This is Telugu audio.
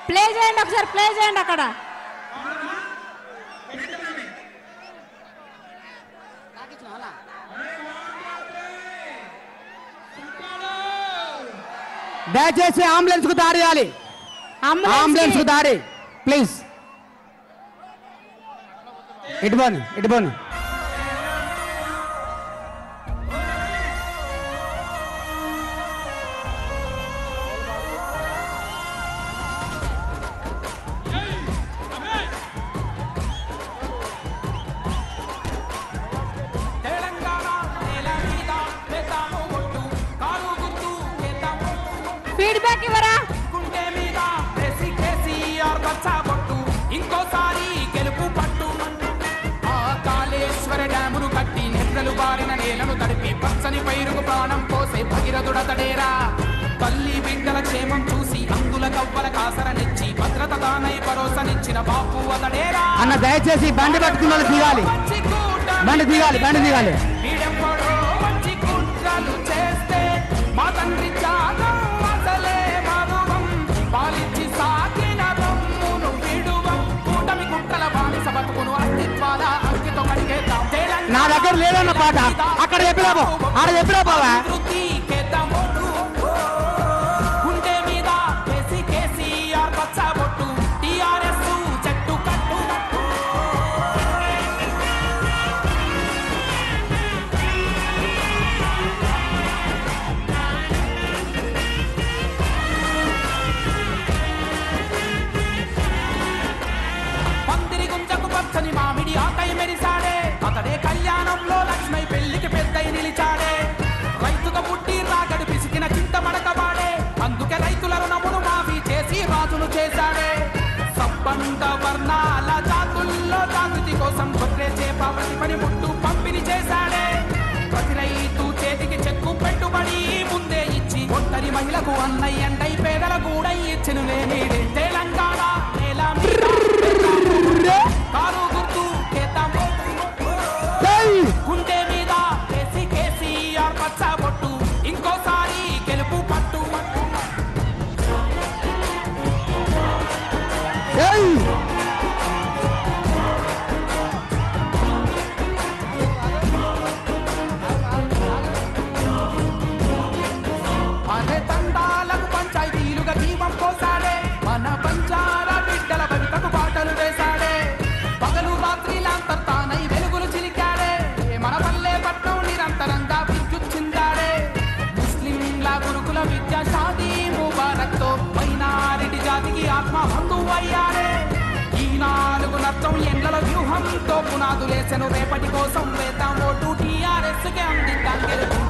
ప్లే చేయండి ఒకసారి ప్లే చేయండి అక్కడ దయచేసి అంబులెన్స్ కు దారి ఇవ్వాలి అంబులెన్స్ కు దారి ప్లీజ్ ఇటు పోను ఇటు పోను తెలంగాణ నేల మీద వేద్దాము ఒట్టు కారు గుర్తు వేద్దాము ఫీడ్బ్యాక్ ఇవ్వరా గుండె మీద వేసి కేసీఆర్ బొట్టు ఇంకోసారి గెలుపు పట్టు ఆ కాళేశ్వర డ్యామును కట్టి నిద్రలు బారిన నేలను తడిపి పచ్చని పైరుకు ప్రాణం పోసే భగీరథుడతడేరా తల్లి బిడ్డల క్షేమం చూసి అందుల కవ్వల కాసరనిచ్చి భద్రత దానై భరోసనిచ్చిన బాపు అతడేరా అన్న దయచేసి బండి పట్టుకున్న వాళ్ళు దిగాలి మంచి కూటమి బండి దిగాలి బండి దిగాలి వీడెవ్వడో మంచి కుట్రలు చేస్తే మా తండ్రి త్యాగం అసలే మరువం పాలించి సాగిన దమ్మును విడువం కూటమి కుట్రల బానిస బతుకును అస్తిత్వాల అంకితో కడిగేద్దాం నా దగ్గర లేదన్న పాట అక్కడ చెప్పిరా పో ఆడ చెప్పిరా పోవా వృత్తికేద్దాము. గుండె మీద వేసి కేసీఆర్ పచ్చబొట్టు టీఆర్ఎస్ చెట్టు కట్టు పందిరి గుంజకు పచ్చని మామిడి ఆకై మెరిసాడే అతడే కళ్యాణంలో లక్ష్మై పెళ్లికి పెద్దై నిలిచాడే రైతుగా పుట్టి రాగడి పిసికిన చింత మడకవాడే అందుకే రైతుల రుణమును మాఫీ చేసి రాజును చేశాడే సబ్బండ వర్ణాల జాతుల్లో జాగృతి కోసం గొర్రె చేప ప్రతి పని ముట్టు పంపిణీ చేశాడే ప్రతి రైతు చేతికి చెక్కు పెట్టుబడి ముందే ఇచ్చి ఒంటరి మహిళకు అన్నయ్యండై పేదల కూడా ఇచ్చిన లేనిడే తెలంగాణ నేల మీద కారు గుర్తు కేతాము ఏయ్! గుండె మీద కేసి కేసీఆర్ పచ్చబొట్టు ఇంకోసారి గెలుపు పట్టు ఏయ్! అనే తండాలకు పంచాయతీలుగా దీపం పోసాడే మన పంచాల బిడ్డల భవితకు పాటలు వేశాడే పగలు రాత్రి లాంతర్తానై వెలుగులు చిలికాడే మన పల్లె పట్నం నిరంతరంగా విద్యుత్ చిందాడే ముస్లింల గురుకుల విద్య షాదీ ముబారక్ తో మైనారిటీ జాతికి ఆత్మ బంధువు అయ్యాడే ఈ నాలుగు నష్టం ఎండ్ల వ్యూహంతో పునాదులేసెను రేపటి కోసం వేద్దాం ఓటు టీఆర్ఎస్ కి అందిద్దాం గెలుపు